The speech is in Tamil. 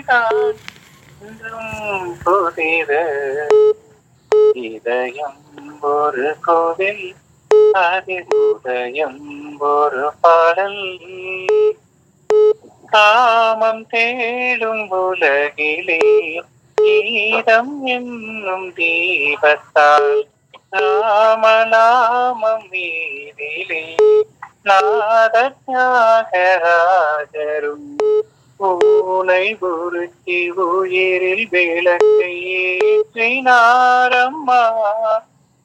நீதான் என்றும் புதிது இதயம் ஒரு கோவில் அதில் உதயம் ஒரு பாடல் காமம் தேடும் உலகிலே கீதம் என்னும் தீபத்தால் ராமநாமம் வீதிலே நாத தியாகராஜரும் பூனை குருச்சி உயிரில் விளக்கை ஏற்றினாரம்மா